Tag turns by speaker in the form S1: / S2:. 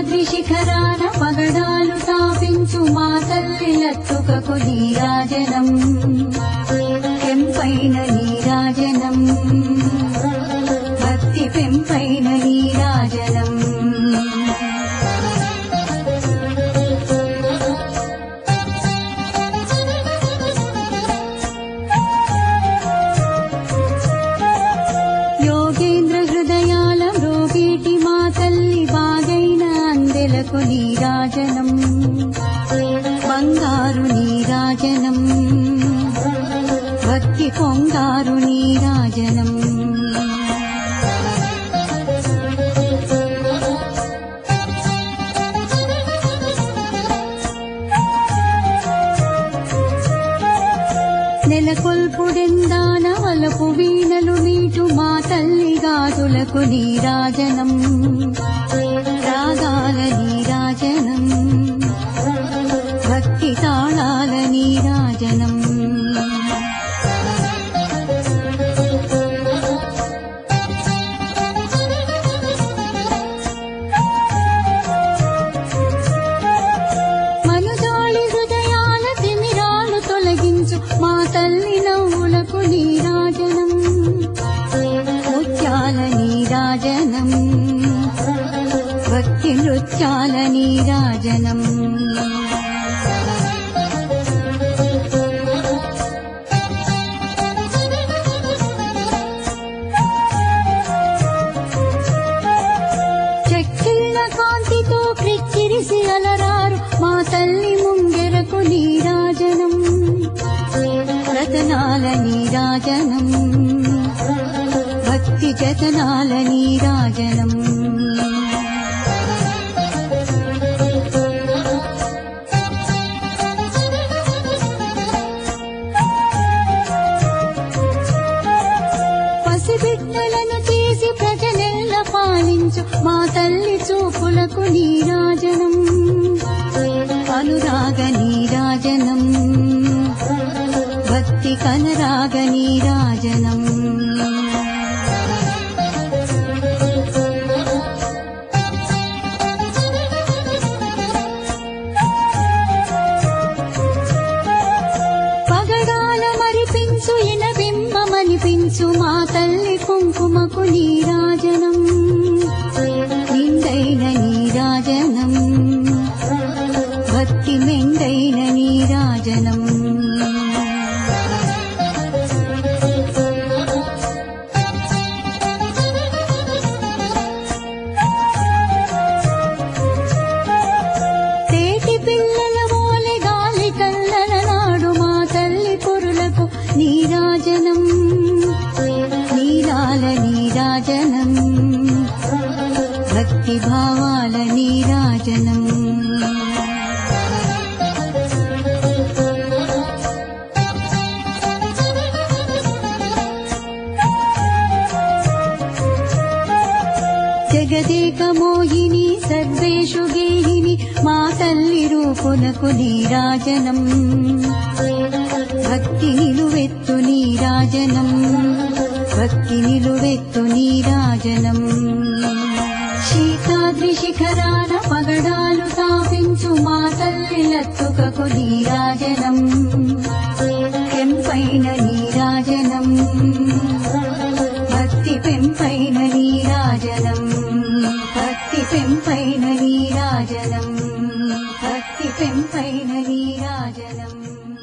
S1: శేషాద్రి శిఖరాన పగడాలు తాపించు మా తల్లి లత్తుకకు నీరాజనం పెంపైన నీరాజనం భక్తి పెంపైన నీరాజనం యోగేంద్ర హృదయాల రోగేటి మా తల్లి బాగైన అందెలకు నీరాజనం బంగారు నీరాజనం భక్తి పొంగారు నీరాజనం నెలకొల్పుడెందాన వలపు వీణలు మీటు మా తల్లి గాజులకు నీరాజనం రాగాల నీరాజనం భక్తి తాళాల నీరాజనం మనుజాలి హృదయాల తిమిరాలు తొలగించు మా తల్లి నవ్వులకు నీరాజనం ముత్యాల నీరాజనం భక్తి నృత్యాల నీరాజనం చెక్కిళ్ళ కాంతితో క్రిక్కిరిసి అలరారు మా తల్లి ముంగెరకు నీరాజనం రతనాల నీరాజనం భక్తి జతనాల నీరాజనం పసిబిడ్డలను తీసి ప్రజలెల్ల పాలించు మా తల్లి చూపులకు నీరాజనం అనురాగ నీరాజనం భక్తి కనరాగ నీరాజనం పగడాల మరిపించు ఇనబింబమనిపించు మా తల్లి కుంకుమకు నీరాజనం నిండైన నీరాజనం భక్తి మెండైన నీరాజనం తేటి పిల్లల మోలె గాలి కల్లల నాడు మా తల్లి పొరులకు నీరాజనం నీలాల నీరాజనం భక్తి భావాల నీరాజనం జగదేక మోహిని సర్వేషు గేహిని మా తల్లి రూపునకు నీరాజనం భక్తి నిలువెత్తు నీరాజనం భక్తి నిలువెత్తు నీరాజనం శీతాద్రి శిఖరాన పగడాలు తాపించు మా తల్లి లత్తుకకు నీరాజనం పెంపైన నీరాజనం భక్తి పెంపైన నీరాజనం భక్తి పెంపైన నీరాజనం భక్తి పెంపైన నీరాజనం